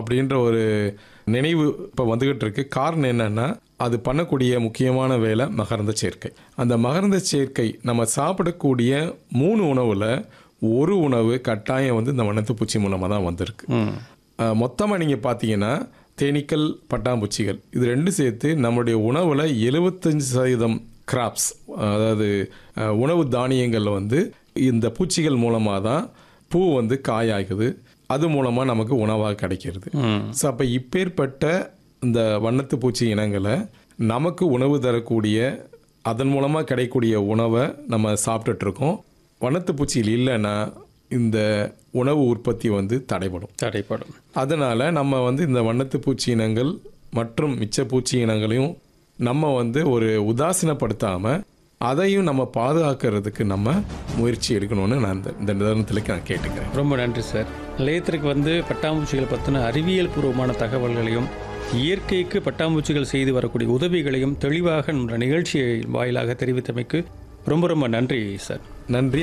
அப்படின்ற ஒரு நினைவு இப்போ வந்துகிட்டு இருக்கு காரணம் என்னன்னா அது பண்ணக்கூடிய முக்கியமான வேலை மகரந்த சேர்க்கை அந்த மகரந்த சேர்க்கை நம்ம சாப்பிடக்கூடிய மூணு உணவில் ஒரு உணவு கட்டாயம் வந்து இந்த வண்ணத்துப்பூச்சி மூலமாக தான் வந்திருக்கு ம் மொத்தமாக நீங்கள் பார்த்தீங்கன்னா தேனீக்கள் பட்டாம்பூச்சிகள் இது ரெண்டும் சேர்த்து நம்மளுடைய உணவில் எழுபத்தஞ்சு சதவீதம் கிராப்ஸ் அதாவது அஹ், உணவு தானியங்களில் வந்து இந்த பூச்சிகள் மூலமாக தான் பூ வந்து காயாகுது அது மூலமாக நமக்கு உணவாக கிடைக்கிறது ம் ஸோ அப்போ இப்பேற்பட்ட இந்த வண்ணத்து பூச்சி இனங்களை நமக்கு உணவு தரக்கூடிய அதன் மூலமாக கிடைக்கக்கூடிய உணவை நம்ம சாப்பிட்டுட்டு இருக்கோம் வண்ணத்து பூச்சிகள் இல்லைன்னா இந்த உணவு உற்பத்தி வந்து தடைபடும் தடைப்படும் அதனால் நம்ம வந்து இந்த வண்ணத்து பூச்சி இனங்கள் மற்றும் மிச்ச பூச்சி இனங்களையும் நம்ம வந்து ஒரு உதாசீனப்படுத்தாமல் அதையும் நம்ம பாதுகாக்கிறதுக்கு நம்ம முயற்சி எடுக்கணும்னு நான் இந்த இந்த நிறுவனத்துக்கு நான் கேட்டுக்கிறேன் ரொம்ப நன்றி சார் நிலையத்திற்கு வந்து பட்டாம்பூச்சிகள் பற்றின அறிவியல் பூர்வமான தகவல்களையும் இயற்கைக்கு பட்டாம்பூச்சிகள் செய்து வரக்கூடிய உதவிகளையும் தெளிவாக நம்ம நிகழ்ச்சி வாயிலாக தெரிவித்தமைக்கு ரொம்ப ரொம்ப நன்றி சார் நன்றி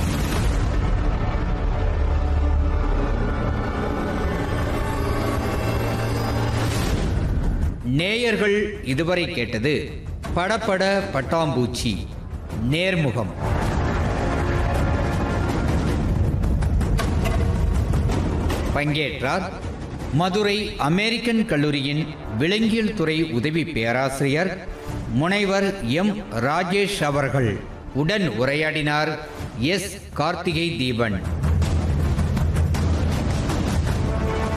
நேயர்கள் இதுவரை கேட்டது படபட பட்டாம்பூச்சி நேர்முகம் பங்கேற்றார் மதுரை அமெரிக்கன் கல்லூரியின் விலங்கியல் துறை உதவி பேராசிரியர் முனைவர் எம் ராஜேஷ் அவர்கள் உடன் உரையாடினார் எஸ் கார்த்திகை தீபன்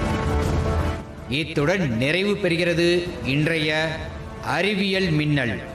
இத்துடன் நிறைவு பெறுகிறது இன்றைய அறிவியல் மின்னல்